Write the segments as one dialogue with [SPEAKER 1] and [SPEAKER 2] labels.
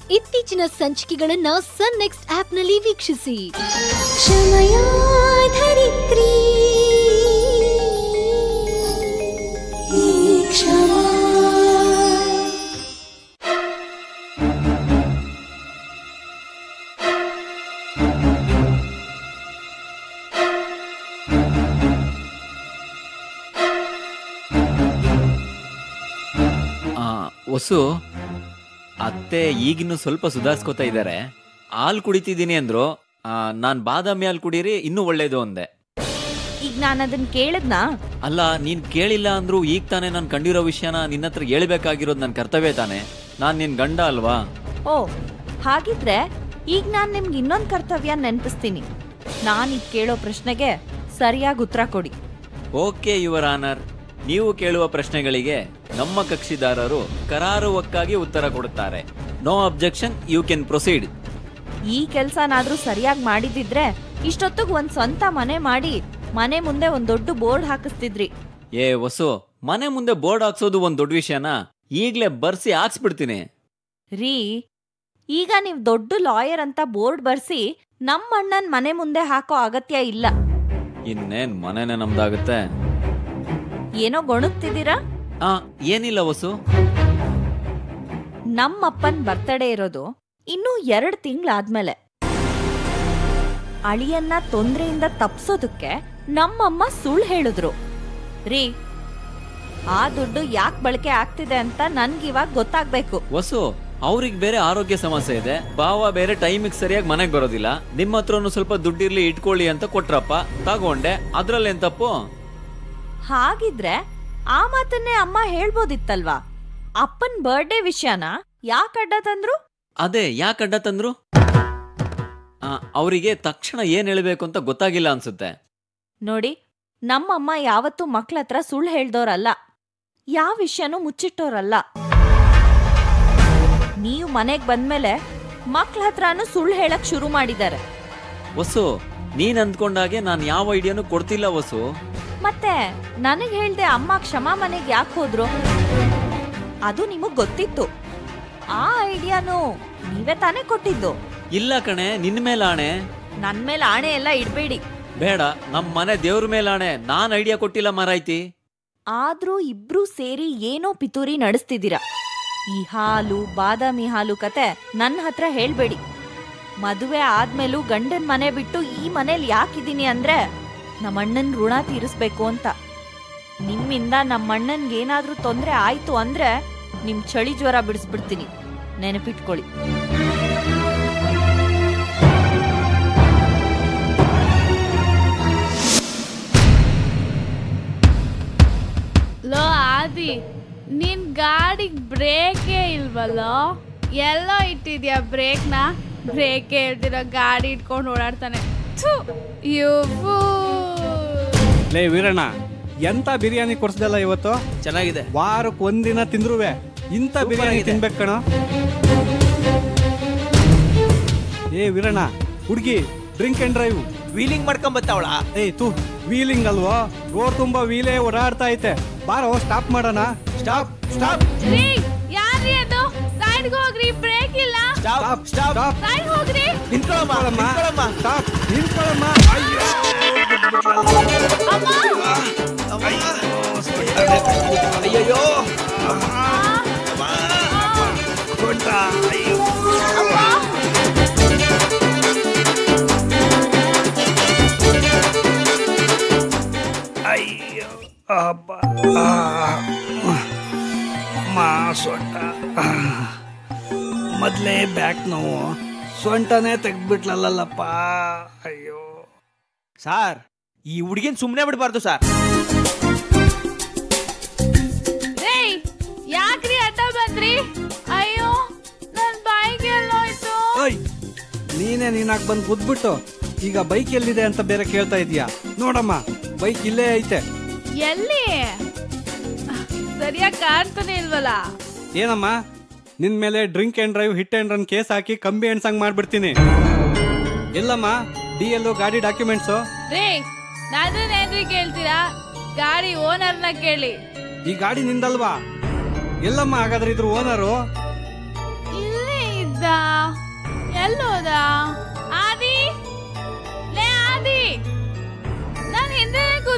[SPEAKER 1] ಇತ್ತೀಚಿನ ಸಂಚಿಕೆಗಳನ್ನ ಸನ್ ನೆಕ್ಸ್ಟ್ ಆಪ್ನಲ್ಲಿ ವೀಕ್ಷಿಸಿ
[SPEAKER 2] ಕ್ಷಮಯಾ ಧರಿತ್ರಿ ಈ ಕ್ಷಮಾ
[SPEAKER 3] ಆ, ವಸು ಅತ್ತೆ ಈಗಿನ್ನು ಸ್ವಲ್ಪ ಸುಧಾರಿಸ್ಕೋತಾ ಇದ್ದಾರೆ ಹಾಲು ಕುಡಿತಿದ್ದೀನಿ ಅಂದ್ರು ಆ, ನಾನ್ ಬಾದಾಮಿ ಹಾಲು ಕುಡೀರಿ ಇನ್ನೂ ಒಳ್ಳೇದು ಅಂದೆ
[SPEAKER 4] ಈಗ ನಾನು ಅದನ್ನ ಕೇಳದ್ನಾ
[SPEAKER 3] ಅಲ್ಲ ನೀನ್ ಕೇಳಿಲ್ಲ ಅಂದ್ರು ಈಗ ತಾನೇ ನಾನು ಕಂಡಿರೋ ವಿಷಯನ ನಿನ್ನ ಹತ್ರ ಹೇಳ್ಬೇಕಾಗಿರೋದು ನನ್ನ ಕರ್ತವ್ಯ ತಾನೆ ನಾನ್ ನಿನ್ ಗಂಡ ಅಲ್ವಾ
[SPEAKER 4] ಓ ಹಾಗಿದ್ರೆ ಈಗ ನಾನು ನಿಮ್ಗೆ ಇನ್ನೊಂದು ಕರ್ತವ್ಯ ನೆನಪಿಸ್ತೀನಿ ನಾನೀಗ ಕೇಳೋ ಪ್ರಶ್ನೆಗೆ ಸರಿಯಾಗಿ ಉತ್ತರ ಕೊಡಿ
[SPEAKER 3] ಓಕೆ ಯುವರ್ ಆನರ್ ನೀವು ಕೇಳುವ ಪ್ರಶ್ನೆಗಳಿಗೆ ನಮ್ಮ ಕಕ್ಷಿದಾರರು ಕರಾರುವಕ್ಕಾಗಿ ಉತ್ತರ ಕೊಡುತ್ತಾರೆ no objection you can proceed
[SPEAKER 4] ಈ ಕೆಲ್ಸನಾದ್ರೂ ಸರಿಯಾಗಿ ಮಾಡಿದಿದ್ರೆ ಇಷ್ಟೊತ್ತಿಗೆ ಒಂದ್ ಸ್ವಂತ ಮನೆ ಮಾಡಿ ಮನೆ ಮುಂದೆ ಒಂದ್ ದೊಡ್ಡ ಬೋರ್ಡ್ ಹಾಕಿಸ್ತಿದ್ರಿ
[SPEAKER 3] ಏ ವಸು ಮನೆ ಮುಂದೆ ಬೋರ್ಡ್ ಹಾಕ್ಸೋದು ಒಂದ್ ದೊಡ್ಡ ವಿಷಯನ ಈಗ್ಲೇ ಬರ್ಸಿ ಹಾಕ್ಸ್ಬಿಡ್ತೀನಿ
[SPEAKER 4] ರೀ ಈಗ ನೀವ್ ದೊಡ್ಡ ಲಾಯರ್ ಅಂತ ಬೋರ್ಡ್ ಬರ್ಸಿ ನಮ್ಮ ಅಣ್ಣನ್ ಮನೆ ಮುಂದೆ ಹಾಕೋ ಅಗತ್ಯ ಇಲ್ಲ
[SPEAKER 3] ಇನ್ನೇನ್ ಮನೆನೇ ನಮ್ದಾಗುತ್ತೆ
[SPEAKER 4] ಏನೋ ಗೊಣಗ್ತಿದ್ದೀರಾ
[SPEAKER 3] ಆ ಏನಿಲ್ಲ ವಸು
[SPEAKER 4] ನಮ್ಮಪ್ಪನ್ ಬರ್ತಡೇ ಇರೋದು ಇನ್ನೂ ಎರಡು ತಿಂಗಳಾದ್ಮೇಲೆ ಅಳಿಯನ್ನ ತೊಂದ್ರೆಯಿಂದ ತಪ್ಸೋದಕ್ಕೆ ನಮ್ಮಮ್ಮ ಸುಳ್ಳು ಹೇಳಿದ್ರು ರೀ ಆ ದುಡ್ಡು ಯಾಕೆ ಬಳಕೆ ಆಗ್ತಿದೆ ಅಂತ ನನ್ಗಿವಾಗ ಗೊತ್ತಾಗ್ಬೇಕು
[SPEAKER 3] ವಸು ಅವ್ರಿಗೆ ಬೇರೆ ಆರೋಗ್ಯ ಸಮಸ್ಯೆ ಇದೆ ಭಾವ ಬೇರೆ ಟೈಮಿಗೆ ಸರಿಯಾಗಿ ಮನೆಗೆ ಬರೋದಿಲ್ಲ ನಿಮ್ಮ ಹತ್ರನು ಸ್ವಲ್ಪ ದುಡ್ಡಿರ್ಲಿ ಇಟ್ಕೊಳ್ಳಿ ಅಂತ ಕೊಟ್ರಪ್ಪ ತಗೊಂಡೆ ಅದ್ರಲ್ಲೇನ್ ತಪ್ಪು
[SPEAKER 4] ಹಾಗಿದ್ರೆ ಆ ಮಾತನ್ನೇ ಅಮ್ಮ ಹೇಳ್ಬೋದಿತ್ತಲ್ವಾ ಅಪ್ಪನ್ ಬರ್ಡೇ ವಿಷಯನ ಯಾಕೆ ಅಡ್ಡ ತಂದ್ರು
[SPEAKER 3] ಅದೇ ಯಾಕೆ ಅಡ್ಡ ತಂದ್ರು ಆ, ಅವರಿಗೆ ತಕ್ಷಣ ಏನ್ ಹೇಳ್ಬೇಕು ಅಂತ ಗೊತ್ತಾಗಿಲ್ಲ ಅನ್ಸುತ್ತೆ
[SPEAKER 4] ನೋಡಿ ನಮ್ಮಮ್ಮ ಯಾವತ್ತೂ ಮಕ್ಳ ಹತ್ರ ಸುಳ್ಳು ಹೇಳ್ದೋರಲ್ಲ ಯಾವ ವಿಷಯನೂ ಮುಚ್ಚಿಟ್ಟೋರಲ್ಲ ನೀವು ಮನೆಗ್ ಬಂದ್ಮೇಲೆ ಮಕ್ಳ ಹತ್ರನೂ ಸುಳ್ಳು ಹೇಳಕ್ ಶುರು ಮಾಡಿದ್ದಾರೆ
[SPEAKER 3] ವಸು ನೀನ್ ಅಂದ್ಕೊಂಡಾಗೆ ನಾನ್ ಯಾವ ಐಡಿಯಾನು ಕೊಡ್ತಿಲ್ಲ ವಸು
[SPEAKER 4] ಮತ್ತೆ ನನಗ್ ಹೇಳ್ದೆ ಅಮ್ಮ ಕ್ಷಮಾ ಮನೆಗ್ ಯಾಕೆ ಹೋದ್ರು ಅದು ನಿಮಗ್ ಗೊತ್ತಿತ್ತು ಆ ಐಡಿಯಾನು ನೀವೇ ತಾನೇ ಕೊಟ್ಟಿದ್ದು
[SPEAKER 3] ಇಲ್ಲ ಕಣೆ ನಿನ್ ಮೇಲೆ ಆಣೆ
[SPEAKER 4] ನನ್ ಮೇಲೆ ಆಣೆ ಎಲ್ಲ ಇಡ್ಬೇಡಿ
[SPEAKER 3] ಬೇಡ ನಮ್ ಮನೆ ದೇವ್ರ ಮೇಲೆ ಆಣೆ ನಾನ್ ಐಡಿಯಾ ಕೊಟ್ಟಿಲ್ಲ ಮಾರಾಯ್ತಿ
[SPEAKER 4] ಆದ್ರೂ ಇಬ್ರು ಸೇರಿ ಏನೋ ಪಿತೂರಿ ನಡೆಸ್ತಿದ್ದೀರ ಈ ಹಾಲು ಬಾದಾಮಿ ಹಾಲು ಕತೆ ನನ್ನ ಹತ್ರ ಹೇಳ್ಬೇಡಿ ಮದುವೆ ಆದ್ಮೇಲೂ ಗಂಡನ್ ಮನೆ ಬಿಟ್ಟು ಈ ಮನೇಲಿ ಯಾಕಿದೀನಿ ಅಂದ್ರೆ ನಮ್ಮಣ್ಣನ್ ಋಣ ತೀರಿಸ್ಬೇಕು ಅಂತ ನಿಮ್ಮಿಂದ ನಮ್ಮಣ್ಣನ್ಗೆ ಏನಾದ್ರೂ ತೊಂದ್ರೆ ಆಯ್ತು ಅಂದ್ರೆ ನಿಮ್ ಚಳಿ ಜ್ವರ ಬಿಡಿಸ್ಬಿಡ್ತೀನಿ ನೆನಪಿಟ್ಕೊಳ್ಳಿ
[SPEAKER 5] ಲೋ ಆದಿ ನಿನ್ ಗಾಡಿಗ್ ಬ್ರೇಕೇ ಇಲ್ವಲ್ಲೋ ಎಲ್ಲೋ ಇಟ್ಟಿದ್ಯಾ ಬ್ರೇಕ್ನ ಬ್ರೇಕೇ ಇಲ್ದಿರೋ ಗಾಡಿ ಇಟ್ಕೊಂಡು ಓಡಾಡ್ತಾನೆ ಥು, ಇವ್ವು.
[SPEAKER 6] ಲೇ ವೀರಣ್ಣ ಎಂತ ಬಿರಿಯಾನಿ ಕೊಡ್ಸ್ದಲ್ಲ ಇವತ್ತು
[SPEAKER 7] ಚೆನ್ನಾಗಿದೆ
[SPEAKER 6] ವಾರಕ್ಕೆ ಒಂದಿನ ತಿಂದ್ರುವೆ ಇಂಥ ಬಿರಿಯಾನಿ
[SPEAKER 7] ಆಗಿದೆ.
[SPEAKER 6] ತಿನ್ಬೇಕು ಕಣ ಏ ವೀರಣ್ಣ ಹುಡುಗಿ ಡ್ರಿಂಕ್ ಅಂಡ್ ಡ್ರೈವ್
[SPEAKER 7] ವೀಲಿಂಗ್ ಮಾಡ್ಕೊಂಡ್ ಬತ್ತಾವಳ
[SPEAKER 6] ಏಯ್ ತು ವೀಲಿಂಗ್ ಅಲ್ವೋ ರೋಡ್ ತುಂಬಾ ವೀಲೇ ಓಡಾಡ್ತಾ ಐತೆ ಬಾರೋ ಸ್ಟಾಪ್ ಮಾಡೋಣ ಸ್ಟಾಪ್ ಸ್ಟಾಪ್
[SPEAKER 5] ರೀ ಯಾರ್ರೀ ಅದು ಸೈಡ್ಗೆ ಹೋಗ್ರಿ ಬ್ರೇಕ್ ಇಲ್ಲ
[SPEAKER 7] ಸ್ಟಾಪ್ ಸ್ಟಾಪ್
[SPEAKER 6] ಸ್ಟಾಪ್
[SPEAKER 5] ಸೈಡ್ ಹೋಗ್ರಿ
[SPEAKER 7] ನಿಂತ್ಕೊಳ್ಳಮ್ಮ ನಿಂತ್ಕೊಳ್ಳಮ್ಮ
[SPEAKER 6] ಸ್ಟಾಪ್ ನಿಂತ್ಕೊಳ್ಳಮ್ಮ ಅಯ್ಯೋ
[SPEAKER 7] ಅಯ್ಯಯ್ಯೋ
[SPEAKER 6] ಅಯ್ಯೋ ಅಬ್ಬ ಮಾ ಸೊಂಟ ಮೊದಲೇ ಬ್ಯಾಕ್ ನೋವು ಸೊಂಟನೇ ತೆಗ್ದ್ಬಿಟ್ಲಲ್ಲಪ್ಪ ಅಯ್ಯೋ
[SPEAKER 7] ಸಾರ್ ಈ ಹುಡುಗಿನ ಸುಮ್ನೆ ಬಿಡಬಾರ್ದು ಸರ್
[SPEAKER 5] ರೇ ಯಾಕ್ರಿ ಅಡ್ಡ ಬಂದ್ರಿ ಅಯ್ಯೋ ನನ್ ಬಾಯಿಗೆ ಎಲ್ಲೋಯ್ತು
[SPEAKER 6] ಓಯ್ ನೀನೇ ನೀನಾಗ್ ಬಂದು ಗುದ್ಬಿಟ್ಟು ಈಗ ಬೈಕ್ ಎಲ್ಲಿದೆ ಅಂತ ಬೇರೆ ಕೇಳ್ತಾ ಇದೀಯಾ ನೋಡಮ್ಮ ಬೈಕ್ ಇಲ್ಲೇ ಐತೆ
[SPEAKER 5] ಎಲ್ಲಿ ಸರಿಯಾಗಿ ಕಾಣ್ತಾನೆ ಇಲ್ವಲ್ಲ
[SPEAKER 6] ಏನಮ್ಮ ನಿನ್ ಮೇಲೆ drink and drive hit and run case ಹಾಕಿ ಕಂಬಿ ಎಣ್ಸಂಗ್ ಮಾಡ್ಬಿಡ್ತೀನಿ ಎಲ್ಲಮ್ಮ ಡಿ ಎಲ್ ಗಾಡಿ ಡಾಕ್ಯುಮೆಂಟ್ಸು
[SPEAKER 5] ರೇ ನನ್ನೇನ್ರಿ ಕೇಳ್ತೀರಾ ಗಾಡಿ ಓನರ್ನ ಕೇಳಿ
[SPEAKER 6] ಈ ಗಾಡಿ ನಿಂದಲ್ವಾ ಎಲ್ಲಮ್ಮ ಹಾಗಾದ್ರೆ ಇದ್ರ ಓನರು
[SPEAKER 5] ಇಲ್ಲೇ ಇದ್ದ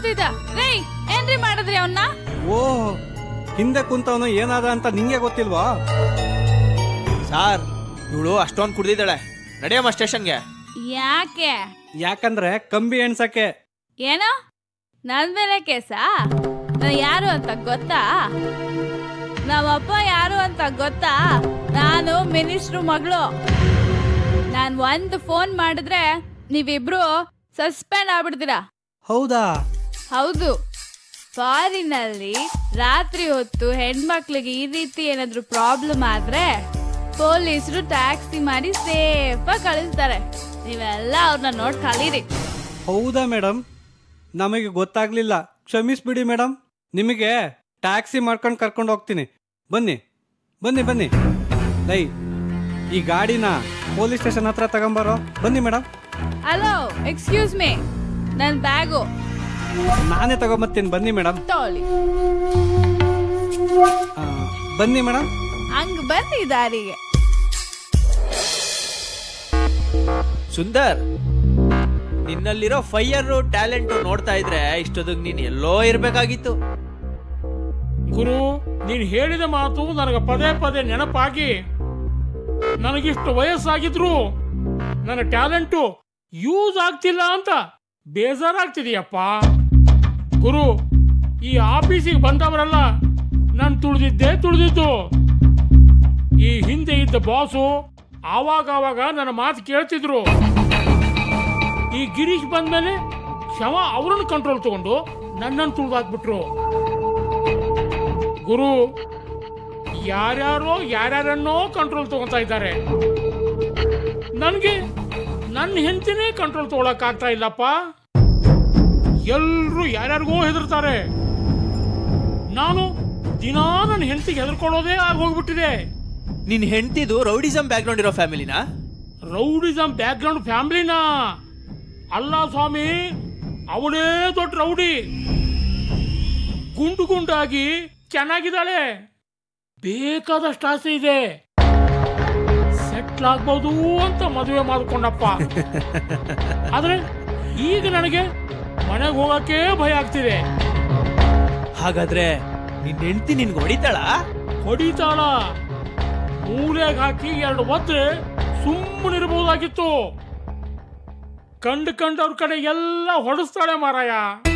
[SPEAKER 5] ಕೂತಿದ್ದ ರೇ ಏನ್ರಿ ಮಾಡಿದ್ರಿ ಅವನ್ನ
[SPEAKER 6] ಓ ಹಿಂದೆ ಕುಂತವನು ಏನಾದ ಅಂತ ನಿಂಗೆ ಗೊತ್ತಿಲ್ವಾ
[SPEAKER 7] ಸಾರ್ ಇವಳು ಅಷ್ಟೊಂದು ಕುಡ್ದಿದ್ದಾಳೆ ನಡೆಯಮ್ಮ ಸ್ಟೇಷನ್ಗೆ
[SPEAKER 5] ಯಾಕೆ
[SPEAKER 6] ಯಾಕಂದ್ರೆ ಕಂಬಿ ಎಣ್ಸಕ್ಕೆ
[SPEAKER 5] ಏನೋ ನನ್ ಮೇಲೆ ಕೇಸ ನಾ ಯಾರು ಅಂತ ಗೊತ್ತಾ ನಮ್ಮಪ್ಪ ಯಾರು ಅಂತ ಗೊತ್ತಾ ನಾನು ಮಿನಿಸ್ಟ್ರು ಮಗಳು ನಾನ್ ಒಂದು ಫೋನ್ ಮಾಡಿದ್ರೆ ನೀವಿಬ್ರು ಸಸ್ಪೆಂಡ್ ಆಗ್ಬಿಡ್ತೀರಾ
[SPEAKER 6] ಹೌದಾ
[SPEAKER 5] ಹೌದು ಫಾರಿನಲ್ಲಿ ರಾತ್ರಿ ಹೊತ್ತು ಹೆಣ್ಮಕ್ಳಿಗೆ ಈ ರೀತಿ ಏನಾದ್ರು ಪ್ರಾಬ್ಲಮ್ ಆದ್ರೆ ಪೊಲೀಸರು ಟ್ಯಾಕ್ಸಿ ಮಾಡಿ ಸೇಫ್ ಕಳಿಸ್ತಾರೆ ನೀವೆಲ್ಲ ಅವ್ರನ್ನ ನೋಡ್ ಕಲೀರಿ
[SPEAKER 6] ಹೌದಾ ಮೇಡಮ್ ನಮಗೆ ಗೊತ್ತಾಗ್ಲಿಲ್ಲ ಕ್ಷಮಿಸ್ಬಿಡಿ ಮೇಡಮ್ ನಿಮಗೆ ಟ್ಯಾಕ್ಸಿ ಮಾಡ್ಕೊಂಡು ಕರ್ಕೊಂಡು ಹೋಗ್ತೀನಿ ಬನ್ನಿ ಬನ್ನಿ ಬನ್ನಿ ಲೈ ಈ ಗಾಡಿನ ಪೊಲೀಸ್ ಸ್ಟೇಷನ್ ಹತ್ರ ತಗೊಂಬರೋ ಬನ್ನಿ ಮೇಡಮ್
[SPEAKER 5] ಹಲೋ ಎಕ್ಸ್ಕ್ಯೂಸ್ ಮೀ ನನ್ ಬ್ಯಾಗು
[SPEAKER 6] ನಾನೇ ತಗೊಂಬರ್ತೀನಿ ಬನ್ನಿ ಮೇಡಮ್
[SPEAKER 5] ತಗೊಳ್ಳಿ
[SPEAKER 6] ಆ, ಬನ್ನಿ ಮೇಡಮ್
[SPEAKER 5] ಹಂಗ್ ಬನ್ನಿ ದಾರಿಗೆ
[SPEAKER 7] ಸುಂದರ್ ನಿನ್ನಲ್ಲಿರೋ ಫೈಯರ್ ಟ್ಯಾಲೆಂಟ್ ನೋಡ್ತಾ ಇದ್ರೆ ಇಷ್ಟೊತ್ತಿಗೆ ನೀನ್ ಎಲ್ಲೋ ಇರ್ಬೇಕಾಗಿತ್ತು
[SPEAKER 8] ಗುರು ನೀನ್ ಹೇಳಿದ ಮಾತು ನನಗೆ ಪದೇ ಪದೇ ನೆನಪಾಗಿ ನನಗಿಷ್ಟು ವಯಸ್ಸಾಗಿದ್ರು ನನ್ನ ಟ್ಯಾಲೆಂಟು ಯೂಸ್ ಆಗ್ತಿಲ್ಲ ಅಂತ ಬೇಜಾರಾಗ್ತಿದೆಯಪ್ಪ ಗುರು ಈ ಆಫೀಸಿಗೆ ಬಂದವರೆಲ್ಲ ನಾನು ತುಳಿದಿದ್ದೆ ತುಳಿದಿದ್ದು ಈ ಹಿಂದೆ ಇದ್ದ ಬಾಸು ಆವಾಗ ಆವಾಗ ನನ್ನ ಮಾತು ಕೇಳ್ತಿದ್ರು ಈ ಗಿರೀಶ್ ಬಂದ್ಮೇಲೆ ಕ್ಷಮ ಅವರನ್ನು ಕಂಟ್ರೋಲ್ ತಗೊಂಡು ನನ್ನನ್ನು ತುಳಿದಾಕ್ಬಿಟ್ರು ಗುರು ಯಾರ್ಯಾರೋ ಯಾರ್ಯಾರನ್ನೋ ಕಂಟ್ರೋಲ್ ತಗೋತಾ ಇದ್ದಾರೆ ನನಗೆ ನನ್ನ ಹೆಂಡತಿನೇ ಕಂಟ್ರೋಲ್ ತಗೊಳಕ್ ಆಗ್ತಾ ಇಲ್ಲಪ್ಪ ಎಲ್ರು ಯಾರ್ಯಾರಿಗೋ ಹೆದರ್ತಾರೆ ನಾನು ದಿನಾ ನನ್ನ ಹೆಂಡತಿಗೆ ಹೆದರ್ಕೊಳ್ಳೋದೇ ಆಗಿ ಹೋಗ್ಬಿಟ್ಟಿದೆ
[SPEAKER 7] ನಿನ್ ಹೆಂಡತಿದು ರೌಡಿಸಮ್ ಬ್ಯಾಕ್ಗ್ರೌಂಡ್ ಇರೋ ಫ್ಯಾಮಿಲಿನಾ
[SPEAKER 8] ರೌಡಿಸಮ್ ಬ್ಯಾಕ್ಗ್ರೌಂಡ್ ಫ್ಯಾಮಿಲಿನ ಅಲ್ಲ ಸ್ವಾಮಿ ಅವಳೇ ದೊಡ್ಡ ರೌಡಿ ಗುಂಡು ಗುಂಡಾಗಿ ಚೆನ್ನಾಗಿದ್ದಾಳೆ ಬೇಕಾದಷ್ಟು ಆಸೆ ಇದೆ ಸೆಟ್ಲ್ ಆಗ್ಬೋದು ಅಂತ ಮದುವೆ ಮಾಡ್ಕೊಂಡಪ್ಪ ಆದ್ರೆ ಈಗ ನನಗೆ ಮನೆಗೆ ಹೋಗಕ್ಕೆ ಭಯ ಆಗ್ತಿದೆ
[SPEAKER 7] ಹಾಗಾದ್ರೆ ನಿನ್ ಹೆಂಡತಿ ನಿನ್ಗೆ ಹೊಡಿತಾಳ
[SPEAKER 8] ಹೊಡಿತಾಳ ಮೂಲೆಗೆ ಹಾಕಿ ಎರಡು ಒದ್ರೆ ಸುಮ್ಮನಿರ್ಬಹುದಾಗಿತ್ತು ಕಂಡು ಕಂಡವ್ರ ಕಡೆ ಎಲ್ಲ ಹೊಡೆಸ್ತಾಳೆ ಮಾರಾಯ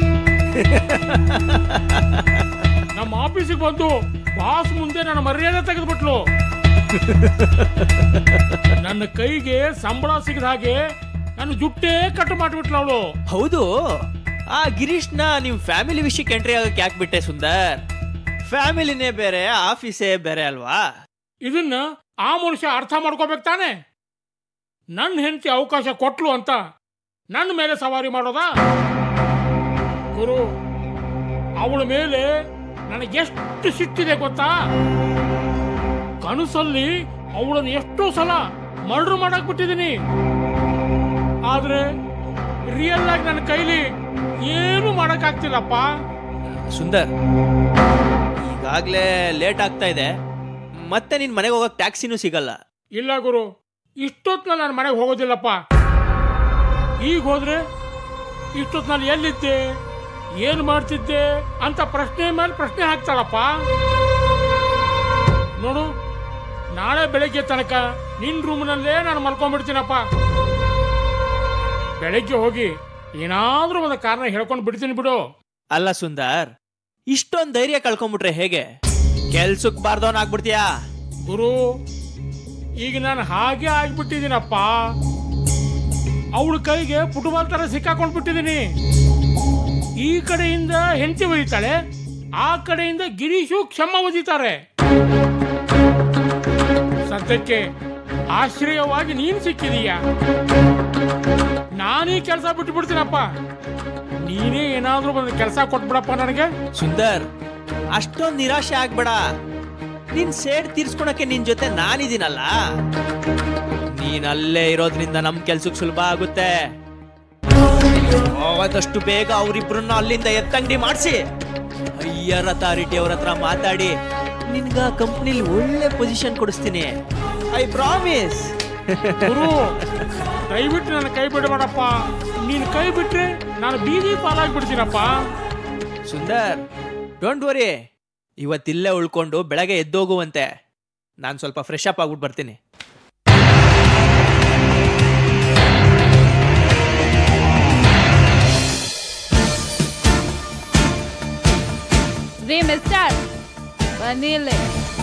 [SPEAKER 8] ನಮ್ಮ ಆಫೀಸಿಗೆ ಬಂದು ಬಾಸ್ ಮುಂದೆ ನನ್ನ ಮರ್ಯಾದೆ ತೆಗೆದ್ಬಿಟ್ಲು ನನ್ನ ಕೈಗೆ ಸಂಬಳ ಸಿಗದ ಹಾಗೆ ನನ್ನ ಜುಟ್ಟೇ ಕಟ್ ಮಾಡಿಬಿಟ್ಲು ಅವಳು
[SPEAKER 7] ಹೌದು ಆ ಗಿರೀಶ್ನ ನಿಮ್ ಫ್ಯಾಮಿಲಿ ವಿಷಯಕ್ಕೆ ಎಂಟ್ರಿ ಆಗಕ್ಕೆ ಯಾಕೆ ಬಿಟ್ಟೆ ಸುಂದರ್ ಫ್ಯಾಮಿಲಿನೇ ಬೇರೆ ಆಫೀಸೇ ಬೇರೆ ಅಲ್ವಾ
[SPEAKER 8] ಇದನ್ನ ಆ ಮನುಷ್ಯ ಅರ್ಥ ಮಾಡ್ಕೋಬೇಕು ತಾನೆ ನನ್ನ ಹೆಂಡತಿ ಅವಕಾಶ ಕೊಟ್ಲು ಅಂತ ನನ್ನ ಮೇಲೆ ಸವಾರಿ ಮಾಡೋದಾ ಗುರು ಅವಳ ಮೇಲೆ ನನಗೆ ಎಷ್ಟು ಸಿಟ್ಟಿದೆ ಗೊತ್ತಾ ಕನಸಲ್ಲಿ ಅವಳನ್ನು ಎಷ್ಟೋ ಸಲ ಮರ್ಡರ್ ಮಾಡಕ್ ಬಿಟ್ಟಿದ್ದೀನಿ ಆದ್ರೆ ರಿಯಲ್ ಆಗಿ ನನ್ನ ಕೈಲಿ ಏನು ಮಾಡಕ್ಕಾಗ್ತಿಲ್ಲಪ್ಪ
[SPEAKER 7] ಸುಂದರ್ ಈಗಾಗ್ಲೇ ಲೇಟ್ ಆಗ್ತಾ ಇದೆ ಮತ್ತೆ ನಿನ್ ಮನೆಗೆ ಹೋಗಕ್ ಟ್ಯಾಕ್ಸಿನೂ ಸಿಗಲ್ಲ
[SPEAKER 8] ಇಲ್ಲ ಗುರು ಇಷ್ಟೊತ್ನಲ್ಲಿ ನಾನು ಮನೆಗೆ ಹೋಗೋದಿಲ್ಲಪ್ಪ ಈಗ ಹೋದ್ರೆ ಇಷ್ಟೊತ್ನಲ್ಲಿ ಎಲ್ಲಿದ್ದೆ ಏನು ಮಾಡ್ತಿದ್ದೆ ಅಂತ ಪ್ರಶ್ನೆ ಮೇಲೆ ಪ್ರಶ್ನೆ ಹಾಕ್ತಾಳಪ್ಪ ನೋಡು ನಾಳೆ ಬೆಳಗ್ಗೆ ತನಕ ನಿನ್ ರೂಮ್ನಲ್ಲೇ ನಾನು ಮಲ್ಕೊಂಡ್ಬಿಡ್ತೀನಪ್ಪ ಬೆಳಗ್ಗೆ ಹೋಗಿ ಏನಾದ್ರೂ ಒಂದು ಕಾರಣ ಹೇಳ್ಕೊಂಡು ಬಿಡ್ತೀನಿ ಬಿಡು
[SPEAKER 7] ಅಲ್ಲ ಸುಂದರ್ ಇಷ್ಟೊಂದ್ ಧೈರ್ಯ ಕಳ್ಕೊಂಡ್ಬಿಟ್ರೆ ಹೇಗೆ ಕೆಲ್ಸಕ್ ಬಾರ್ದವನ್ ಆಗ್ಬಿಡ್ತೀಯಾ
[SPEAKER 8] ಗುರು ಈಗ ನಾನು ಹಾಗೆ ಆಗ್ಬಿಟ್ಟಿದ್ದೀನಪ್ಪ ಅವಳ ಕೈಗೆ ಫುಟ್ಬಾಲ್ ತರ ಸಿಕ್ಕಾಕೊಂಡ್ ಬಿಟ್ಟಿದ್ದೀನಿ ಈ ಕಡೆಯಿಂದ ಹೆಂಡತಿ ಒದಿತಾಳೆ ಆ ಕಡೆಯಿಂದ ಗಿರೀಶು ಕ್ಷಮ ಒದಿತಾರೆ ಸದ್ಯಕ್ಕೆ ಆಶ್ರಯವಾಗಿ ನೀನು ಸಿಕ್ಕಿದೀಯ ನಾನೀ ಕೆಲಸ ಬಿಟ್ಟು ಬಿಡ್ತೀನಪ್ಪ ನೀನೇ ಏನಾದ್ರೂ ಒಂದು ಕೆಲಸ ಕೊಟ್ಬಿಡಪ್ಪ ನನಗೆ
[SPEAKER 7] ಸುಂದರ್ ಅಷ್ಟೊಂದ್ ನಿರಾಶೆ ಆಗ್ಬೇಡ ನಿನ್ ಸೇಡ್ ತೀರ್ಸ್ಕೊಳಕ್ಕೆ ನಿನ್ ಜೊತೆ ನಾನಿದ್ದೀನಲ್ಲ ನೀನ್ ಅಲ್ಲೇ ಇರೋದ್ರಿಂದ ನಮ್ ಕೆಲ್ಸಕ್ ಸುಲಭ ಆಗುತ್ತೆ ಆದಷ್ಟು ಬೇಗ ಅವರಿಬ್ರನ್ನ ಅಲ್ಲಿಂದ ಎತ್ತಂಗಡಿ ಮಾಡಿಸಿ ಹೈಯರ್ ಅಥಾರಿಟಿ ಅವ್ರ ಹತ್ರ ಮಾತಾಡಿ ನಿನ್ಗ ಕಂಪ್ನಿಲಿ ಒಳ್ಳೆ ಪೊಸಿಷನ್ ಕೊಡಿಸ್ತೀನಿ ಐ ಪ್ರಾಮಿಸ್
[SPEAKER 8] ಗುರು ದಯವಿಟ್ಟು ನನ್ನ ಕೈ ಬಿಡಬೇಡಪ್ಪ ನೀನು ಕೈ ಬಿಟ್ರೆ ನಾನು ಬೀದಿ ಪಾಲಾಗ್ಬಿಡ್ತೀನಪ್ಪ
[SPEAKER 7] ಸುಂದರ್ ಡೋಂಟ್ ವರಿ ಇವತ್ತಿಲ್ಲೇ ಉಳ್ಕೊಂಡು ಬೆಳಗ್ಗೆ ಎದ್ದೋಗುವಂತೆ ನಾನು ಸ್ವಲ್ಪ ಫ್ರೆಶ್ ಅಪ್ ಆಗ್ಬಿಟ್ಟು ಬರ್ತೀನಿ
[SPEAKER 5] ರೀ ಮಿಸ್ಟರ್ ಬನ್ನಿ ಇಲ್ಲಿ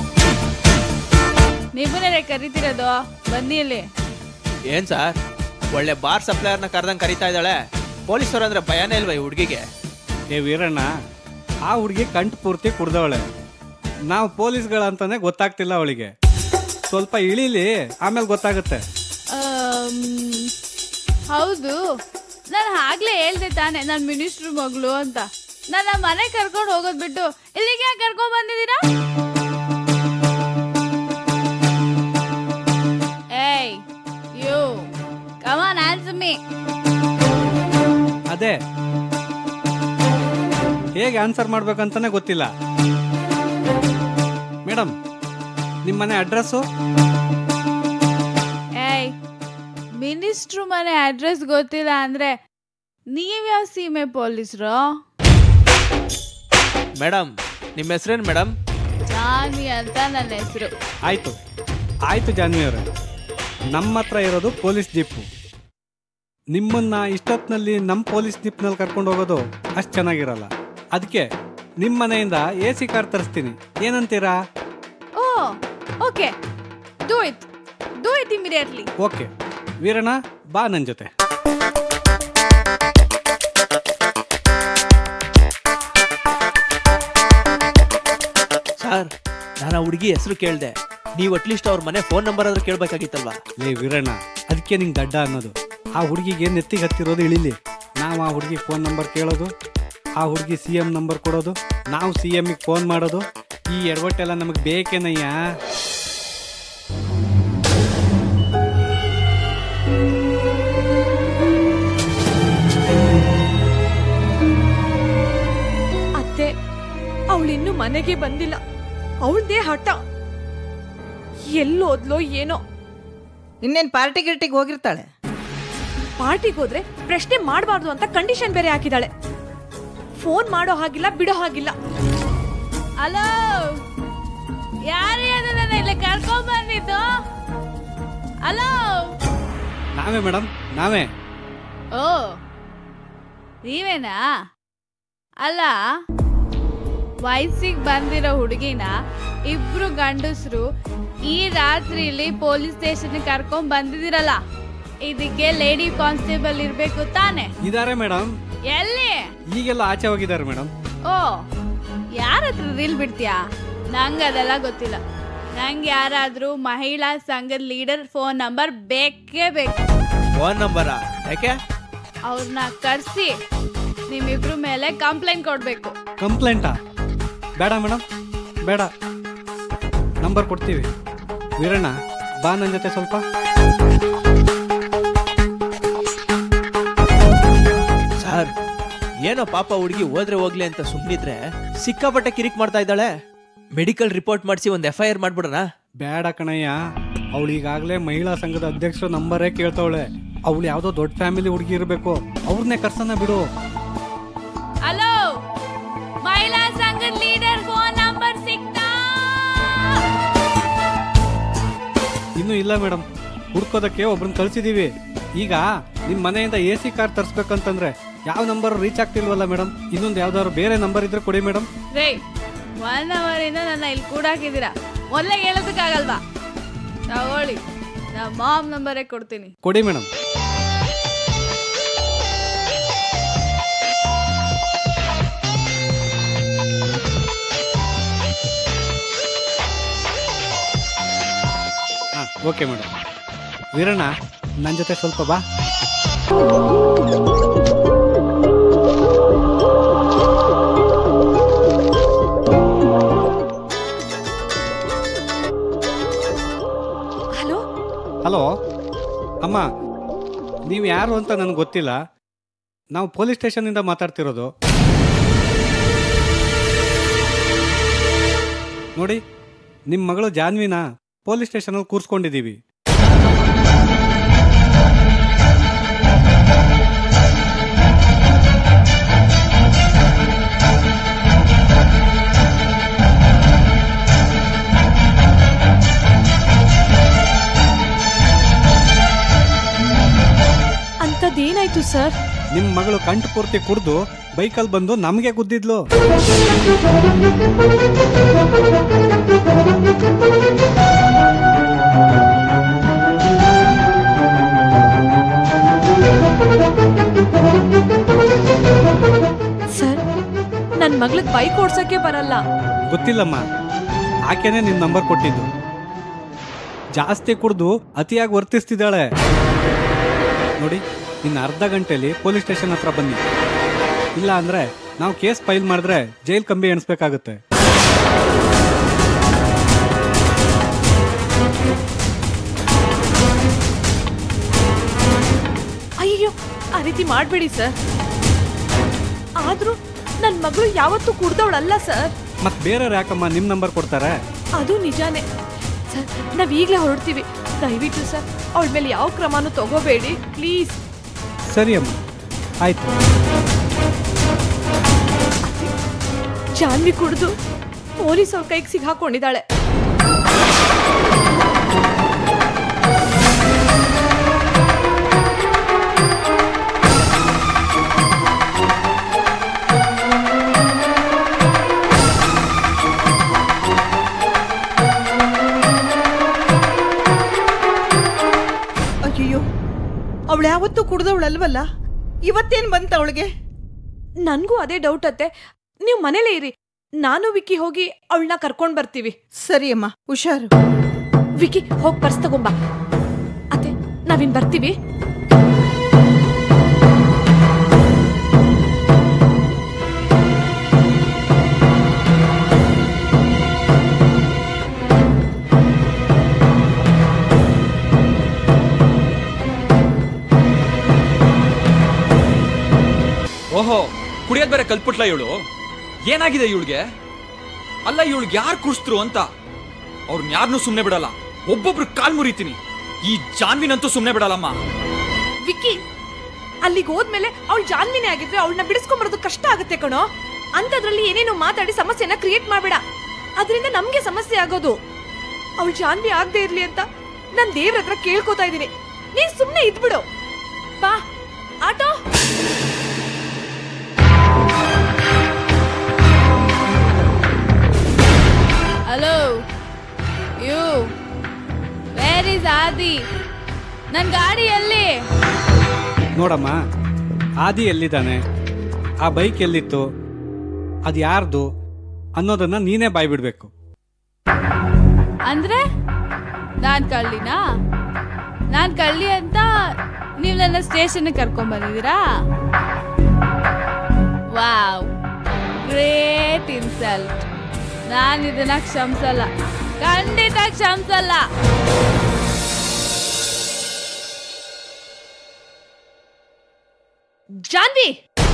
[SPEAKER 5] ನಿಮ್ಮನ್ನೇ ಕರಿತಿರೋದು ಬನ್ನಿ ಇಲ್ಲಿ
[SPEAKER 7] ಏನ್ ಸರ್ ಒಳ್ಳೆ ಬಾರ್ ಸಪ್ಲೈಯರ್ನ ಕರೆದಂಗೆ ಕರಿತಾ ಇದ್ದಾಳೆ ಪೊಲೀಸರು ಅಂದ್ರೆ ಭಯನೇ ಇಲ್ವಾ ಈ ಹುಡುಗಿಗೆ
[SPEAKER 6] ಏ ವೀರಣ್ಣ ಆ ಹುಡುಗಿ ಕಂಠ ಪೂರ್ತಿ ಕುಡ್ದವಳೆ ನಾವು ಪೊಲೀಸ್ಗಳಂತಾನೆ ಗೊತ್ತಾಗ್ತಿಲ್ಲ ಅವಳಿಗೆ ಸ್ವಲ್ಪ ಇಳಿಲಿ ಆಮೇಲೆ ಗೊತ್ತಾಗುತ್ತೆ
[SPEAKER 5] ಆಮ್, ಹೌದು ನಾನು ಆಗ್ಲೇ ಹೇಳ್ದೆ ತಾನೆ ನನ್ನ ಮಿನಿಸ್ಟ್ರ್ ಮಗಳು ಅಂತ ನನ್ನ ಮನೆ ಕರ್ಕೊಂಡು ಹೋಗೋದ್ ಬಿಟ್ಟು ಇಲ್ಲಿಗೆ ಯಾಕೆ ಕರ್ಕೊಂಡ್ ಬಂದಿದ್ದೀರಾ ಏಯ್ ಯು ಕಮಾನ್ ಆನ್ಸರ್ ಮೀ
[SPEAKER 6] ಅದೇ ಹೇಗೆ ಆನ್ಸರ್ ಮಾಡ್ಬೇಕಂತಾನೆ ಗೊತ್ತಿಲ್ಲ ಮೇಡಮ್ ನಿಮ್ಮ ಮನೆ ಅಡ್ರೆಸ್ಸು
[SPEAKER 5] ಏಯ್ ಮಿನಿಸ್ಟ್ರು ಮನೆ ಅಡ್ರೆಸ್ ಗೊತ್ತಿಲ್ಲ ಅಂದ್ರೆ ನೀವ್ಯಾವ ಸೀಮೆ ಪೊಲೀಸ್ರು
[SPEAKER 7] ಮೇಡಮ್ ನಿಮ್ಮ ಹೆಸ್ರೇನು ಮೇಡಮ್
[SPEAKER 5] ಜಾನಿ ಅಂತ ನನ್ನ ಹೆಸರು
[SPEAKER 6] ಆಯ್ತು ಆಯ್ತು ಜಾನ್ವಿ ಅವರೇ ನಮ್ಮ ಹತ್ರ ಇರೋದು ಪೊಲೀಸ್ ಜೀಪು ನಿಮ್ಮನ್ನ ಇಷ್ಟೊತ್ತಿನಲ್ಲಿ ನಮ್ಮ ಪೊಲೀಸ್ ಜೀಪ್ನಲ್ಲಿ ಕರ್ಕೊಂಡು ಹೋಗೋದು ಅಷ್ಟು ಚೆನ್ನಾಗಿರಲ್ಲ ಅದಕ್ಕೆ ನಿಮ್ಮ ಮನೆಯಿಂದ ಎ ಸಿ ಕಾರ್ ತರಿಸ್ತೀನಿ ಏನಂತೀರಾ
[SPEAKER 5] oh okay do it do it immediately
[SPEAKER 6] okay Veeranna ಬಾ ನನ್ನ ಜೊತೆ
[SPEAKER 7] ಸರ್ ನಾನು ಆ ಹುಡುಗಿ ಹೆಸರು ಕೇಳಿದೆ ನೀವು ಅಟ್ಲೀಸ್ಟ್ ಅವ್ರ ಮನೆ ಫೋನ್ ನಂಬರ್ ಆದ್ರೂ ಕೇಳಬೇಕಾಗಿತ್ತಲ್ವಾ
[SPEAKER 6] ಲೇ ವೀರಣ್ಣ ಅದಕ್ಕೆ ನಿಂಗೆ ದಡ್ಡ ಅನ್ನೋದು ಆ ಹುಡುಗಿಗೆ ನೆತ್ತಿಗೆ ಹತ್ತಿರೋದು ಇಳಿಲಿ ನಾವು ಆ ಹುಡುಗಿ ಫೋನ್ ನಂಬರ್ ಕೇಳೋದು ಆ ಹುಡುಗಿ ಸಿ ಎಂ ನಂಬರ್ ಕೊಡೋದು ನಾವು ಸಿ ಎಮ್ಗೆ ಫೋನ್ ಮಾಡೋದು ಈ ಎಡವಟ್ಟೆಲ್ಲ ನಮಗೆ ಬೇಕೇನಯ್ಯ
[SPEAKER 4] ಅತ್ತೆ ಅವಳಿನ್ನು ಮನೆಗೆ ಬಂದಿಲ್ಲ ಅವಳದೇ ಹಠ ಎಲ್ಲೋದ್ಲೋ ಏನೋ
[SPEAKER 9] ಇನ್ನೇನ್ ಪಾರ್ಟಿ ಗಿರ್ಟಿಗೆ ಹೋಗಿರ್ತಾಳೆ
[SPEAKER 4] ಪಾರ್ಟಿಗೆ ಹೋದ್ರೆ ಪ್ರಶ್ನೆ ಮಾಡಬಾರ್ದು ಅಂತ ಕಂಡೀಷನ್ ಬೇರೆ ಹಾಕಿದಾಳೆ ಫೋನ್ ಮಾಡೋ ಹಾಗಿಲ್ಲ ಬಿಡೋ ಹಾಗಿಲ್ಲ
[SPEAKER 5] ಹಲೋ ಯಾರೇ ಅದು ನನ್ನ ಇಲ್ಲಿ ಕರ್ಕೊಂಡ್ ಬಂದಿದ್ದು ಹಲೋ
[SPEAKER 6] ನಾವೇ ಮೇಡಮ್ ನಾವೇ
[SPEAKER 5] ಓ ನೀವೇನಾ ಅಲ್ಲ ವಯಸ್ಸಿಗೆ ಬಂದಿರೋ ಹುಡುಗಿನ ಇಬ್ರು ಗಂಡಸರು ಈ ರಾತ್ರಿಲಿ ಪೊಲೀಸ್ ಸ್ಟೇಷನ್ ಕರ್ಕೊಂಡ್ ಬಂದಿದಿರಲ್ಲ ಇದಕ್ಕೆ ಲೇಡಿ ಕಾನ್ಸ್ಟೇಬಲ್ ಇರ್ಬೇಕು ತಾನೆ
[SPEAKER 6] ಇದಾರೆ ಮೇಡಮ್
[SPEAKER 5] ಎಲ್ಲಿ
[SPEAKER 6] ಈಗೆಲ್ಲ ಆಚೆ ಹೋಗಿದ್ದಾರೆ ಮೇಡಮ್
[SPEAKER 5] ಓ ಯಾರ ಹತ್ರ ರೀಲ್ ಬಿಡ್ತೀಯಾ ನಂಗೆ ಅದೆಲ್ಲ ಗೊತ್ತಿಲ್ಲ ನಂಗೆ ಯಾರಾದ್ರೂ ಮಹಿಳಾ ಸಂಘದ ಲೀಡರ್ ಫೋನ್ ನಂಬರ್ ಬೇಕೇ ಬೇಕು
[SPEAKER 7] ಫೋನ್ ನಂಬರಾ ಯಾಕೆ
[SPEAKER 5] ಅವ್ರನ್ನ ಕರ್ಸಿ ನಿಮ್ಮಿಬ್ರು ಮೇಲೆ ಕಂಪ್ಲೇಂಟ್ ಕೊಡ್ಬೇಕು
[SPEAKER 6] ಕಂಪ್ಲೇಂಟಾ ಬೇಡ ಮೇಡಮ್ ಬೇಡ ನಂಬರ್ ಕೊಡ್ತೀವಿ ವೀರಣ್ಣ ಬಾ ನನ್ನ ಜೊತೆ ಸ್ವಲ್ಪ
[SPEAKER 7] ಸರ್ ಏನೋ ಪಾಪ ಹುಡುಗಿ ಹೋದ್ರೆ ಹೋಗ್ಲಿ ಅಂತ ಸುಮ್ಮನಿದ್ರೆ ಸಿಕ್ಕಾಪಟ್ಟೆ ಕಿರಿಕ್ ಮಾಡ್ತಾ ಇದ್ದಾಳೆ ಮೆಡಿಕಲ್ ರಿಪೋರ್ಟ್ ಮಾಡಿಸಿ ಒಂದು ಎಫ್ ಐ ಆರ್ ಮಾಡ್ಬಿಡೋಣ
[SPEAKER 6] ಬೇಡ ಕಣಯ್ಯ ಅವಳು ಈಗಾಗಲೇ ಮಹಿಳಾ ಸಂಘದ ಅಧ್ಯಕ್ಷರು ನಂಬರೇ ಕೇಳ್ತಾವಳೆ ಅವಳು ಯಾವುದೋ ದೊಡ್ಡ ಫ್ಯಾಮಿಲಿ ಹುಡುಗಿ ಇರಬೇಕು ಅವ್ರನ್ನೇ ಕರ್ಸನ ಬಿಡು
[SPEAKER 5] ಹಲೋ ಮಹಿಳಾ ಸಂಘದ ಲೀಡರ್ ಫೋನ್ ನಂಬರ್ ಸಿಕ್ತಾ
[SPEAKER 6] ಇನ್ನೂ ಇಲ್ಲ ಮೇಡಮ್ ಹುಡ್ಕೋದಕ್ಕೆ ಒಬ್ರನ್ನ ಕಳ್ಸಿದೀವಿ ಈಗ ನಿಮ್ಮ ಮನೆಯಿಂದ ಎ ಸಿ ಕಾರ್ ತರಿಸ್ಬೇಕಂತಂದ್ರೆ ಯಾವ ನಂಬರ್ ರೀಚ್ ಆಗ್ತಿಲ್ವಲ್ಲ ಮೇಡಮ್ ಇನ್ನೊಂದು ಯಾವ್ದಾದ್ರು ಬೇರೆ ನಂಬರ್ ಇದ್ರೆ ಕೊಡಿ ಮೇಡಮ್
[SPEAKER 5] ರೇ ಒನ್ ಅವರ್ ಇಂದ ನನ್ನ ಇಲ್ಲಿ ಕೂಡಾಕಿದ್ದೀರಾ ಮೊದಲೇ ಹೇಳೋದಕ್ಕಾಗಲ್ವಾ ತಗೊಳ್ಳಿ ನಾ ಮಾಮ್ ನಂಬರೇ ಕೊಡ್ತೀನಿ
[SPEAKER 6] ಕೊಡಿ ಮೇಡಮ್ ಹಾಂ ಓಕೆ ಮೇಡಮ್ ವೀರಣ್ಣ ನನ್ನ ಜೊತೆ ಸ್ವಲ್ಪ ಬಾ
[SPEAKER 4] ಹಲೋ
[SPEAKER 6] ಹಲೋ ಅಮ್ಮ ನೀವು ಯಾರು ಅಂತ ನನಗೆ ಗೊತ್ತಿಲ್ಲ ನಾವು ಪೊಲೀಸ್ ಸ್ಟೇಷನಿಂದ ಮಾತಾಡ್ತಿರೋದು ನೋಡಿ ನಿಮ್ಮ ಮಗಳು ಜಾನ್ವಿನ ಪೊಲೀಸ್ ಸ್ಟೇಷನಲ್ಲಿ ಕೂರಿಸ್ಕೊಂಡಿದ್ದೀವಿ
[SPEAKER 10] ಅದೇನಾಯ್ತು ಸರ್
[SPEAKER 6] ನಿಮ್ಮ ಮಗಳು ಕಂಠ ಪೂರ್ತಿ ಕುಡ್ದು ಬೈಕಲ್ಲಿ ಬಂದು ನಮಗೆ ಗುದ್ದಿದ್ಲು
[SPEAKER 10] ಸರ್ ನನ್ ಮಗ್ಳಿಗ್ ಬೈಕ್ ಓಡ್ಸಕ್ಕೆ ಬರಲ್ಲ
[SPEAKER 6] ಗೊತ್ತಿಲ್ಲಮ್ಮ ಆಕೆನೇ ನಿಮ್ ನಂಬರ್ ಕೊಟ್ಟಿದ್ದು ಜಾಸ್ತಿ ಕುಡ್ದು ಅತಿಯಾಗಿ ವರ್ತಿಸ್ತಿದ್ದಾಳೆ ನೋಡಿ ಇನ್ನು ಅರ್ಧ ಗಂಟೆಲಿ ಪೊಲೀಸ್ ಸ್ಟೇಷನ್ ಹತ್ರ ಬನ್ನಿ ಇಲ್ಲ ಅಂದ್ರೆ ನಾವು ಕೇಸ್ ಫೈಲ್ ಮಾಡಿದ್ರೆ ಜೈಲ್ ಕಂಬಿ ಎಣಿಸ್ಬೇಕಾಗುತ್ತೆ
[SPEAKER 10] ಅಯ್ಯೋ ಆ ರೀತಿ ಮಾಡ್ಬೇಡಿ ಸರ್ ಆದ್ರೂ ನನ್ ಮಗಳು ಯಾವತ್ತೂ ಕುಡ್ದವಳಲ್ಲ ಸರ್
[SPEAKER 6] ಮತ್ ಬೇರೆಯವ್ರು ಯಾಕಮ್ಮ ನಿಮ್ ನಂಬರ್ ಕೊಡ್ತಾರೆ
[SPEAKER 10] ಅದು ನಿಜಾನೇ ಸರ್ ನಾವ್ ಈಗ್ಲೇ ಹೊರಡ್ತೀವಿ ದಯವಿಟ್ಟು ಸರ್ ಅವಳ ಮೇಲೆ ಯಾವ ಕ್ರಮನೂ ತಗೋಬೇಡಿ ಪ್ಲೀಸ್
[SPEAKER 6] ಸರಿ ಅಮ್ಮ ಆಯ್ತು
[SPEAKER 10] ಜಾನ್ವಿ ಕುಡ್ದು ಪೊಲೀಸ್ ಅವ್ರ ಕೈಗೆ ಸಿಗಾಕೊಂಡಿದ್ದಾಳೆ
[SPEAKER 9] ಅಯ್ಯೋ ಅವಳು ಯಾವತ್ತೂ ಕುಡ್ದವಳಲ್ವಲ್ಲ ಇವತ್ತೇನ್ ಬಂತ ಅವಳಿಗೆ
[SPEAKER 10] ನನ್ಗೂ ಅದೇ ಡೌಟ್ ಅತ್ತೆ ನೀವು ಮನೇಲೇ ಇರಿ ನಾನು ವಿಕ್ಕಿ ಹೋಗಿ ಅವಳನ್ನ ಕರ್ಕೊಂಡ್ ಬರ್ತೀವಿ
[SPEAKER 9] ಸರಿ ಅಮ್ಮ ಹುಷಾರು
[SPEAKER 10] ವಿಕ್ಕಿ ಹೋಗಿ ಪರ್ಸ್ ತಗೊಂಬಾ ಅತ್ತೆ ನಾವಿನ್ ಬರ್ತೀವಿ
[SPEAKER 11] ಓಹೋ ಕುಡಿಯೋದ್ ಬೇರೆ ಕಲ್ತ್ಬಿಟ್ಲ ಇವಳು ಏನಾಗಿದೆ ಇವಳಿಗೆ ಅಲ್ಲ ಇವಳಿಗೆ ಯಾರು ಕುಡಿಸ್ತರು ಅಂತ ಅವ್ರನ್ನ ಯಾರನ್ನೂ ಸುಮ್ನೆ ಬಿಡಲ್ಲ ಒಬ್ಬೊಬ್ರು ಕಾಲ್ ಮುರಿತೀನಿ ಈ ಜಾನ್ವಿನಂತೂ ಸುಮ್ನೆ ಬಿಡಲ್ಲಮ್ಮ
[SPEAKER 10] ವಿಕ್ಕಿ ಅಲ್ಲಿಗೆ ಹೋದ್ಮೇಲೆ ಅವಳು ಜಾನ್ವಿನೇ ಆಗಿದ್ರೆ ಅವಳನ್ನ ಬಿಡಿಸ್ಕೊಂಬರೋದು ಕಷ್ಟ ಆಗುತ್ತೆ ಕಣೋ ಅಂತದ್ರಲ್ಲಿ ಏನೇನೋ ಮಾತಾಡಿ ಸಮಸ್ಯೆನ ಕ್ರಿಯೇಟ್ ಮಾಡಬೇಡ ಅದರಿಂದ ನಮ್ಗೆ ಸಮಸ್ಯೆ ಆಗೋದು ಅವಳು ಜಾನ್ವಿ ಆಗದೆ ಇರ್ಲಿ ಅಂತ ನಾನ್ ದೇವ್ರ ಹತ್ರ ಕೇಳ್ಕೊತಾ ಇದ್ದೀನಿ ನೀನ್ ಸುಮ್ನೆ ಇದ್ಬಿಡು ಬಾ auto
[SPEAKER 5] hello you where is Adi ನನ್ ಗಾಡಿ ಎಲ್ಲಿ
[SPEAKER 6] ನೋಡಮ್ಮ ಆದಿ ಎಲ್ಲಿದ್ದಾನೆ ಆ ಬೈಕ್ ಎಲ್ಲಿತ್ತು ಅದು ಯಾರ್ದು ಅನ್ನೋದನ್ನ ನೀನೇ ಬಾಯ್ ಬಿಡ್ಬೇಕು
[SPEAKER 5] ಅಂದ್ರೆ ನಾನ್ ಕಳ್ಳಿನಾ ನಾನ್ ಕಳ್ಳಿ ಅಂತ ನೀವ್ ನನ್ನ ಸ್ಟೇಷನ್ ಕರ್ಕೊಂಡ್ ಬಂದಿದ್ದೀರಾ ವಾವ್ ಗ್ರೇಟ್ ಇನ್ಸಲ್ಟ್ ನಾನು ಇದನ್ನ ಕ್ಷಮಿಸಲ್ಲ ಖಂಡಿತ ಕ್ಷಮಿಸಲ್ಲ
[SPEAKER 10] ಜಾನ್ವಿ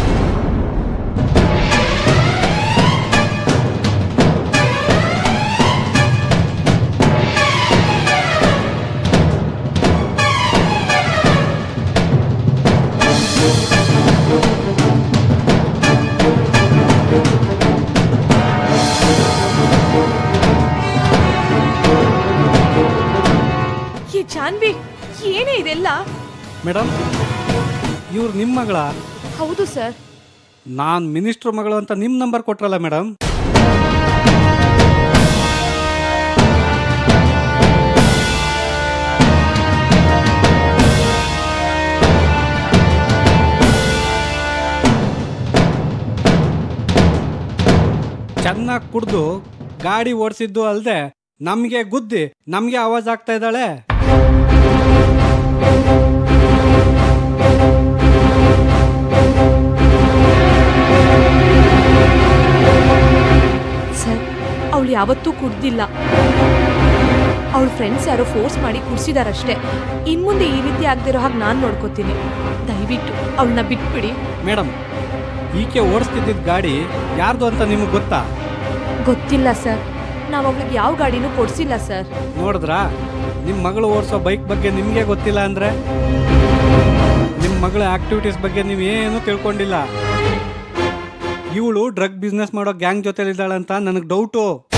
[SPEAKER 10] ಈ ಜಾನ್ವಿ ಏನೇ ಇದೆಲ್ಲ
[SPEAKER 6] ಮೇಡಮ್ ಇವ್ರು ನಿಮ್ಮ ಮಗಳ
[SPEAKER 10] ಹೌದು ಸರ್
[SPEAKER 6] ನಾನು ಮಿನಿಸ್ಟ್ರ್ ಮಗಳು ಅಂತ ನಿಮ್ಮ ನಂಬರ್ ಕೊಟ್ರಲ್ಲ ಮೇಡಮ್ ಚೆನ್ನಾಗಿ ಕುಡ್ದು ಗಾಡಿ ಓಡಿಸಿದ್ದು ಅಲ್ಲದೆ ನಮಗೆ ಗುದ್ದಿ ನಮಗೆ ಆವಾಜ್ ಆಗ್ತಾ ಇದ್ದಾಳೆ
[SPEAKER 10] ಸರ್ ಅವಳು ಯಾವತ್ತೂ ಕುಡ್ದಿಲ್ಲ ಅವಳ ಫ್ರೆಂಡ್ಸ್ ಯಾರೋ ಫೋರ್ಸ್ ಮಾಡಿ ಕುಡ್ಸಿದಾರಷ್ಟೇ ಇನ್ಮುಂದೆ ಈ ರೀತಿ ಆಗದಿರೋ ಹಾಗೆ ನಾನು ನೋಡ್ಕೋತೀನಿ ದಯವಿಟ್ಟು ಅವಳನ್ನ ಬಿಟ್ಬಿಡಿ
[SPEAKER 6] ಮೇಡಮ್ ಈಕೆ ಓಡಿಸ್ತಿದ್ದಿದ್ದ ಗಾಡಿ ಯಾರ್ದು ಅಂತ ನಿಮಗೆ ಗೊತ್ತಾ
[SPEAKER 10] ಗೊತ್ತಿಲ್ಲ ಸರ್ ನಾವು ಅವಳಿಗೆ ಯಾವ ಗಾಡಿನೂ ಕೊಡ್ಸಿಲ್ಲ ಸರ್
[SPEAKER 6] ನೋಡಿದ್ರಾ ನಿಮ್ಮ ಮಗಳು ಓಡಿಸೋ ಬೈಕ್ ಬಗ್ಗೆ ನಿಮಗೆ ಗೊತ್ತಿಲ್ಲ ಅಂದ್ರೆ ನಿಮ್ಮ ಮಗಳ ಆಕ್ಟಿವಿಟೀಸ್ ಬಗ್ಗೆ ನೀವೇನು ತಿಳ್ಕೊಂಡಿಲ್ಲ ಇವಳು ಡ್ರಗ್ ಬಿಸ್ನೆಸ್ ಮಾಡೋ ಗ್ಯಾಂಗ್ ಜೊತೆಲಿದ್ದಾಳಂತ ನನಗೆ ಡೌಟು